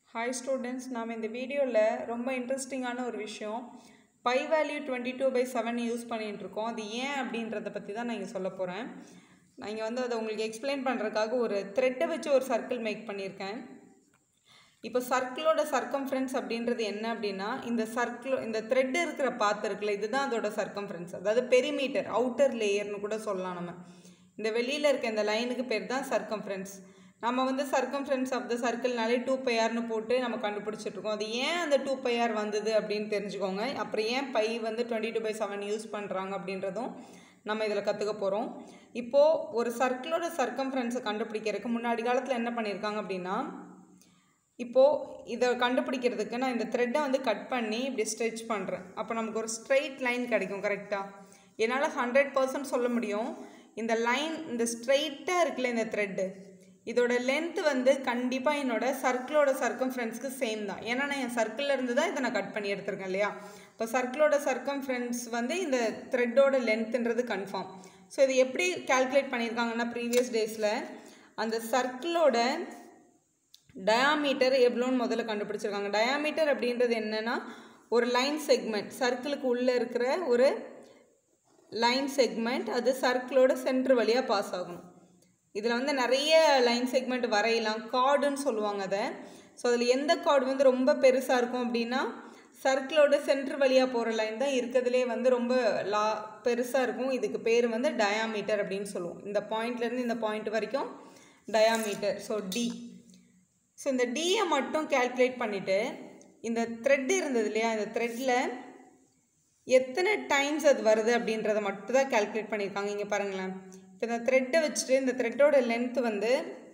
hi students நாம் இந்த வீடியோவில் ரொம்ப இன்ட்ரெஸ்டிங்கான ஒரு விஷயம் pi value twenty two by seven use பண்ணிட்டு இருக்கோம் அது ஏன் அப்படின்றத பற்றி தான் நான் இங்கே சொல்ல போகிறேன் நான் இங்கே வந்து அதை உங்களுக்கு எக்ஸ்பிளைன் பண்ணுறதுக்காக ஒரு த்ரெட்டை வச்சு ஒரு சர்க்கிள் மேக் பண்ணியிருக்கேன் இப்போ சர்க்கிளோட சர்க்கம்ஃபரன்ஸ் அப்படின்றது என்ன அப்படின்னா இந்த சர்க்கிள் இந்த த்ரெட் இருக்கிற பாத்து இருக்குல்ல இதுதான் அதோட சர்க்கம்ஃபரன்ஸ் அதாவது பெரிமீட்டர் அவுட்டர் லேயர்னு கூட சொல்லலாம் நம்ம இந்த வெளியில் இருக்க இந்த லைனுக்கு பேர் தான் சர்க்கம்ஃபரன்ஸ் நம்ம வந்து சர்க்கம்ஃபரன்ஸ் ஆஃப் த சர்க்கிள்னாலே டூ பையார்னு போட்டு நம்ம கண்டுபிடிச்சிட்ருக்கோம் அது ஏன் அந்த டூ பையார் வந்தது அப்படின்னு தெரிஞ்சுக்கோங்க அப்புறம் ஏன் பை வந்து twenty two by seven use பண்ணுறாங்க அப்படின்றதும் நம்ம இதில் கற்றுக்க போகிறோம் இப்போது ஒரு சர்க்கிளோட சர்க்கம்ஃபரன்ஸை கண்டுபிடிக்கிறதுக்கு முன்னாடி காலத்தில் என்ன பண்ணியிருக்காங்க அப்படின்னா இப்போது இதை கண்டுபிடிக்கிறதுக்கு நான் இந்த த்ரெட்டை வந்து கட் பண்ணி இப்படி ஸ்ட்ரெச் பண்ணுறேன் அப்போ நமக்கு ஒரு ஸ்ட்ரெயிட் லைன் கிடைக்கும் கரெக்டாக என்னால் ஹண்ட்ரட் பர்சன்ட் சொல்ல முடியும் இந்த லைன் இந்த ஸ்ட்ரெயிட்டாக இருக்குல்ல இந்த த்ரெட்டு இதோட லென்த் வந்து கண்டிப்பாக என்னோட சர்க்கிளோட சர்க்கம்ஃபரன்ஸ்க்கு சேம் தான் ஏன்னா நான் என் சர்க்கிளில் இருந்து தான் இதை நான் கட் பண்ணி எடுத்திருக்கேன் இல்லையா இப்போ சர்க்கிளோட சர்க்கம்ஃபரன்ஸ் வந்து இந்த த்ரெட்டோட லென்த்துன்றது கன்ஃபார்ம் ஸோ இது எப்படி கால்குலேட் பண்ணியிருக்காங்கன்னா ப்ரீவியஸ் டேஸில் அந்த சர்க்கிளோட டயாமீட்டர் எவ்வளோன்னு முதல்ல கண்டுபிடிச்சிருக்காங்க டயாமீட்டர் அப்படின்றது என்னென்னா ஒரு லைன் செக்மெண்ட் சர்க்கிளுக்கு உள்ளே இருக்கிற ஒரு லைன் செக்மெண்ட் அது சர்க்கிளோட சென்ட்ரு வழியாக பாஸ் ஆகணும் இதில் வந்து நிறைய லைன் செக்மெண்ட் வரையலாம் கார்டுன்னு சொல்லுவாங்க அதை ஸோ அதில் எந்த கார்டு வந்து ரொம்ப பெருசாக இருக்கும் அப்படின்னா சர்க்கிளோட சென்ட்ரு வழியாக போகிற லைன் தான் இருக்கிறதுலே வந்து ரொம்ப லா பெருசாக இருக்கும் இதுக்கு பேர் வந்து டயாமீட்டர் அப்படின்னு சொல்லுவோம் இந்த பாயிண்ட்லேருந்து இந்த பாயிண்ட் வரைக்கும் டயாமீட்டர் ஸோ டி ஸோ இந்த டியை மட்டும் கேல்குலேட் பண்ணிவிட்டு இந்த த்ரெட் இருந்தது இல்லையா இந்த த்ரெட்டில் எத்தனை டைம்ஸ் அது வருது அப்படின்றத மட்டும் தான் கேல்குலேட் பண்ணியிருக்காங்க இங்கே பாருங்களேன் இப்போ இந்த த்ரெட்டை வச்சுட்டு இந்த த்ரெட்டோட லென்த் வந்து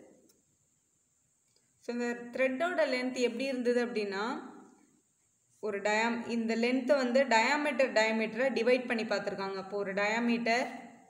ஸோ இந்த த்ரெட்டோட லென்த் எப்படி இருந்தது அப்படின்னா ஒரு டயாம் இந்த லென்த்தை வந்து டயாமீட்டர் டயாமீட்டரை டிவைட் பண்ணி பார்த்துருக்காங்க அப்போ ஒரு diameter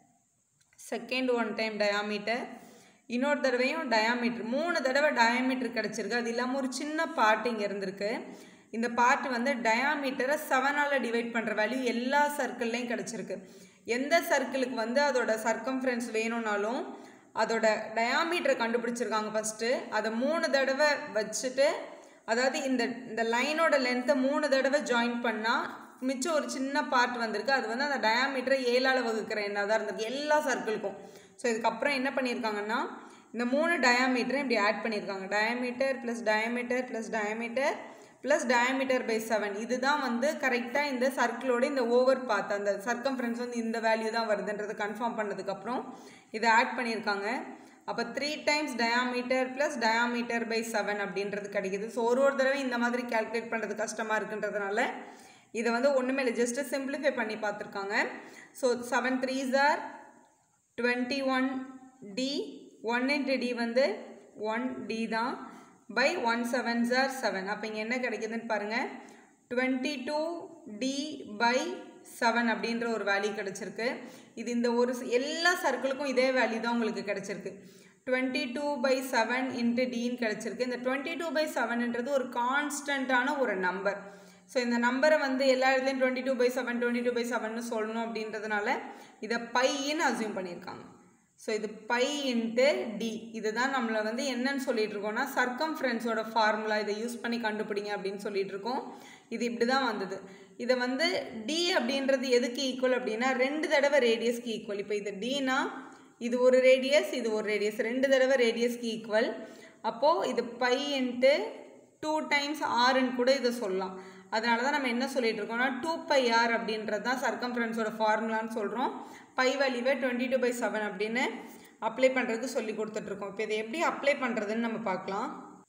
second one time diameter இன்னொரு தடவையும் டயாமீட்ரு மூணு தடவை டயாமீட்டர் கிடச்சிருக்கு அது இல்லாமல் ஒரு சின்ன பார்ட் இங்கே இருந்திருக்கு இந்த பார்ட் வந்து டயாமீட்டரை செவனால் டிவைட் பண்ணுற வேல்யூ எல்லா சர்க்கிள்லேயும் கிடச்சிருக்கு எந்த சர்க்கிளுக்கு வந்து அதோட சர்க்கம்ஃபரன்ஸ் வேணும்னாலும் அதோட டயாமீட்டரை கண்டுபிடிச்சிருக்காங்க ஃபஸ்ட்டு அதை மூணு தடவை வச்சுட்டு அதாவது இந்த இந்த லைனோட லென்த்தை மூணு தடவை ஜாயின் பண்ணால் மிச்சம் ஒரு சின்ன பார்ட் வந்திருக்கு அது வந்து அந்த டயாமீட்டரை ஏழால் வகுக்கிற என்ன தான் இருந்திருக்கு எல்லா சர்க்கிளுக்கும் ஸோ இதுக்கப்புறம் என்ன பண்ணியிருக்காங்கன்னா இந்த மூணு டயாமீட்டரும் இப்படி ஆட் பண்ணியிருக்காங்க diameter plus diameter plus diameter plus diameter by seven இதுதான் வந்து கரெக்டாக இந்த சர்க்கிளோட இந்த ஓவர் பாத் அந்த சர்க்கம்ஃபரன்ஸ் வந்து இந்த வேல்யூ தான் வருதுன்றது கன்ஃபார்ம் பண்ணதுக்கப்புறம் இதை ஆட் பண்ணியிருக்காங்க அப்போ three times diameter plus diameter by seven அப்படின்றது கிடைக்கிது ஸோ ஒரு ஒரு தடவை இந்த மாதிரி கேல்குலேட் பண்ணுறது கஷ்டமாக இருக்குன்றதுனால இதை வந்து ஒன்றுமே இல்லை ஜஸ்ட்டு சிம்பிளிஃபை பண்ணி பார்த்துருக்காங்க so seven threes are twenty one d one into d வந்து ஒன் டி தான் பை ஒன் செவன் ஜார் செவன் அப்போ இங்கே என்ன கிடைக்குதுன்னு பாருங்கள் twenty two d by seven அப்படின்ற ஒரு வேல்யூ கிடச்சிருக்கு இது இந்த ஒரு எல்லா சர்க்கிளுக்கும் இதே வேல்யூ தான் உங்களுக்கு கிடச்சிருக்கு twenty two by seven into டின்னு கிடச்சிருக்கு இந்த டுவெண்ட்டி டூ பை செவன்ன்றது ஒரு கான்ஸ்டண்ட்டான ஒரு நம்பர் ஸோ இந்த நம்பரை வந்து எல்லா இடத்துலையும் twenty two by seven twenty two by seven சொல்லணும் அப்படின்றதுனால இதை பையின்னு அசியூம் பண்ணியிருக்காங்க ஸோ இது பை இன்ட்டு டி இதுதான் நம்மளை வந்து என்னன்னு சொல்லிட்டு இருக்கோம்னா சர்க்கம்ஃபரன்ஸோட ஃபார்முலா இதை யூஸ் பண்ணி கண்டுபிடிங்க அப்படின்னு சொல்லிட்டு இருக்கோம் இது இப்படி தான் வந்தது இதை வந்து டி அப்படின்றது எதுக்கு ஈக்குவல் அப்படின்னா ரெண்டு தடவை ரேடியஸ்க்கு ஈக்குவல் இப்போ இது டினா இது ஒரு ரேடியஸ் இது ஒரு ரேடியஸ் ரெண்டு தடவை ரேடியஸ்க்கு ஈக்குவல் அப்போது இது பை இன்ட்டு டூ டைம்ஸ் ஆறுன்னு கூட இதை சொல்லலாம் அதனால தான் நம்ம என்ன சொல்லிட்டு இருக்கோம்னா டூ பை ஆர் அப்படின்றது தான் சர்க்கம்ஃபரன்ஸோட ஃபார்முலான்னு சொல்கிறோம் பை வேல்யூவை டுவெண்ட்டி டூ பை செவன் அப்படின்னு அப்ளை பண்ணுறதுக்கு சொல்லி கொடுத்துட்ருக்கோம் இப்போ இதை எப்படி அப்ளை பண்ணுறதுன்னு நம்ம பார்க்கலாம்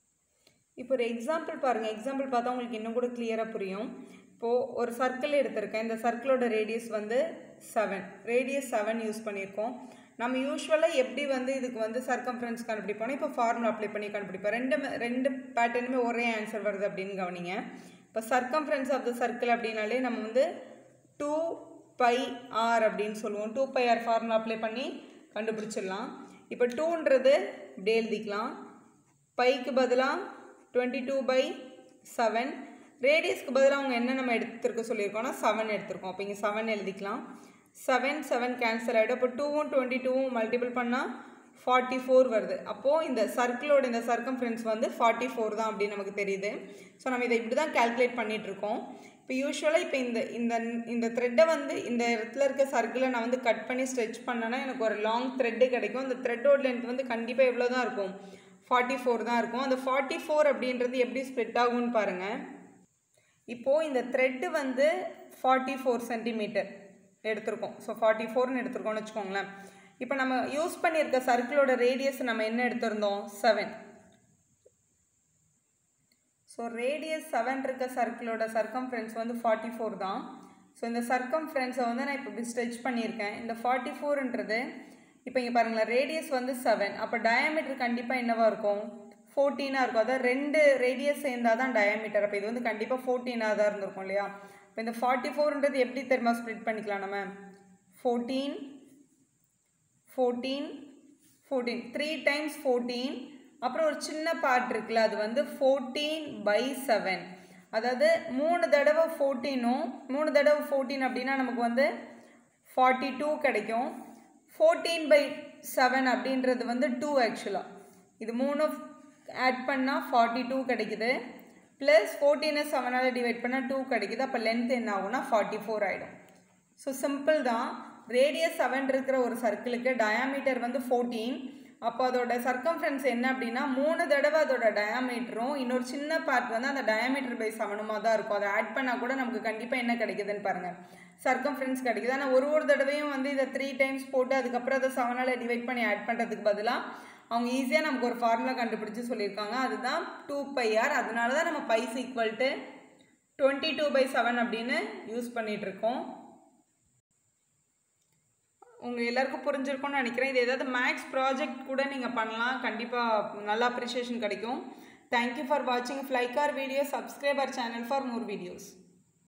இப்போ ஒரு எக்ஸாம்பிள் பாருங்கள் எக்ஸாம்பிள் பார்த்தா உங்களுக்கு இன்னும் கூட கிளியராக புரியும் இப்போது ஒரு சர்க்கிள் எடுத்திருக்கேன் இந்த சர்க்கிளோட ரேடியஸ் வந்து செவன் ரேடியஸ் செவன் யூஸ் பண்ணியிருக்கோம் நம்ம யூஸ்வலாக எப்படி வந்து இதுக்கு வந்து சர்க்கம்ஃபரன்ஸ் கண்டுபிடிப்போம் இப்போ ஃபார்முலா அப்ளை பண்ணி கண்டுபிடிப்போம் ரெண்டு ரெண்டு பேட்டர்னுமே ஒரே ஆன்சர் வருது அப்படின்னு கவனிங்க இப்போ சர்க்கம்ஃபரன்ஸ் ஆஃப் த சர்க்கிள் அப்படின்னாலே நம்ம வந்து டூ பை ஆர் அப்படின்னு சொல்லுவோம் two pi r formula apply பண்ணி கண்டுபிடிச்சிடலாம் இப்போ டூன்றது இப்படி எழுதிக்கலாம் பைக்கு பதிலாக டுவெண்ட்டி டூ பை செவன் ரேடியஸ்க்கு பதிலாக அவங்க என்ன நம்ம எடுத்துருக்க சொல்லியிருக்கோம்னா செவன் எடுத்திருக்கோம் அப்போ இங்கே செவன் எழுதிக்கலாம் செவன் செவன் கேன்சல் ஆகிடும் அப்போ டூவும் டுவெண்ட்டி டூவும் மல்டிபிள் பண்ணால் ஃபார்ட்டி ஃபோர் வருது அப்போது இந்த சர்க்கிளோட இந்த சர்க்கம்ஃபரன்ஸ் வந்து ஃபார்ட்டி ஃபோர் தான் அப்படின்னு நமக்கு தெரியுது ஸோ நம்ம இதை இப்படி தான் கேல்குலேட் பண்ணிகிட்ருக்கோம் இப்போ யூஸ்வலாக இப்போ இந்த இந்த இந்த த்ரெட்டை வந்து இந்த இடத்துல இருக்க சர்க்கிளை நான் வந்து கட் பண்ணி ஸ்ட்ரெச் பண்ணேன்னா எனக்கு ஒரு லாங் த்ரெட்டு கிடைக்கும் அந்த த்ரெட்டோட லென்த் வந்து கண்டிப்பாக எவ்வளோ தான் இருக்கும் ஃபார்ட்டி ஃபோர் தான் இருக்கும் அந்த ஃபார்ட்டி ஃபோர் அப்படின்றது எப்படி ஸ்ப்ளிட் ஆகும்னு பாருங்கள் இப்போது இந்த த்ரெட்டு வந்து ஃபார்ட்டி ஃபோர் சென்டிமீட்டர் எடுத்திருக்கோம் ஸோ ஃபார்ட்டி ஃபோர்னு எடுத்திருக்கோம்னு வச்சுக்கோங்களேன் இப்போ நம்ம யூஸ் பண்ணியிருக்க சர்க்கிளோட ரேடியஸ் நம்ம என்ன எடுத்திருந்தோம் செவன் ஸோ ரேடியஸ் செவன் இருக்க சர்க்கிளோட சர்க்கம்ஃபரன்ஸ் வந்து ஃபார்ட்டி ஃபோர் தான் ஸோ இந்த சர்க்கம்ஃபரன்ஸை வந்து நான் இப்போ இப்படி ஸ்ட்ரெச் பண்ணியிருக்கேன் இந்த ஃபார்ட்டி ஃபோர்ன்றது இப்போ இங்கே பாருங்களேன் ரேடியஸ் வந்து செவன் அப்போ டயாமீட்டர் கண்டிப்பாக என்னவாக இருக்கும் ஃபோர்டீனாக இருக்கும் அதாவது ரெண்டு ரேடியஸ் சேர்ந்தால் தான் டயாமீட்டர் அப்போ இது வந்து கண்டிப்பாக ஃபோர்டீனாக தான் இருந்திருக்கும் இல்லையா இப்போ இந்த ஃபார்ட்டி ஃபோர்ன்றது எப்படி தெரியுமா ஸ்ப்ளிட் பண்ணிக்கலாம் நம்ம fourteen fourteen fourteen three times fourteen அப்புறம் ஒரு சின்ன பார்ட் இருக்குல்ல அது வந்து ஃபோர்டீன் பை செவன் அதாவது மூணு தடவை ஃபோர்டீனும் மூணு தடவை ஃபோர்டீன் அப்படின்னா நமக்கு வந்து ஃபார்ட்டி டூ கிடைக்கும் ஃபோர்டீன் பை செவன் அப்படின்றது வந்து டூ ஆக்சுவலாக இது மூணு ஆட் பண்ணால் ஃபார்ட்டி டூ கிடைக்குது ப்ளஸ் ஃபோர்டீனை செவனால் டிவைட் பண்ணால் டூ கிடைக்குது அப்போ லென்த் என்ன ஆகும்னா ஃபார்ட்டி ஃபோர் ஆகிடும் ஸோ சிம்பிள் தான் ரேடியஸ் செவன் இருக்கிற ஒரு சர்க்கிளுக்கு டயாமீட்டர் வந்து ஃபோர்டீன் அப்போ அதோட சர்க்கம்ஃபரன்ஸ் என்ன அப்படின்னா மூணு தடவை அதோட டயாமீட்டரும் இன்னொரு சின்ன பார்ட் வந்து அந்த டயாமீட்டர் பை செவனுமாக தான் இருக்கும் அதை ஆட் பண்ணால் கூட நமக்கு கண்டிப்பாக என்ன கிடைக்குதுன்னு பாருங்கள் சர்க்கம்ஃபரன்ஸ் கிடைக்குது ஆனால் ஒரு ஒரு தடவையும் வந்து இதை த்ரீ டைம்ஸ் போட்டு அதுக்கப்புறம் அதை செவனால் டிவைட் பண்ணி ஆட் பண்ணுறதுக்கு பதிலாக அவங்க ஈஸியாக நமக்கு ஒரு ஃபார்முலா கண்டுபிடிச்சி சொல்லியிருக்காங்க அதுதான் டூ பை ஆர் அதனால தான் நம்ம pi is equal to twenty two by seven அப்படின்னு யூஸ் பண்ணிகிட்ருக்கோம் உங்கள் எல்லாருக்கும் புரிஞ்சிருக்கும்னு நினைக்கிறேன் இது ஏதாவது மேக்ஸ் ப்ராஜெக்ட் கூட நீங்கள் பண்ணலாம் கண்டிப்பாக நல்ல அப்ரிஷியேஷன் கிடைக்கும் தேங்க்யூ ஃபார் வாட்சிங் ஃப்ளைகார் video subscribe our channel for more videos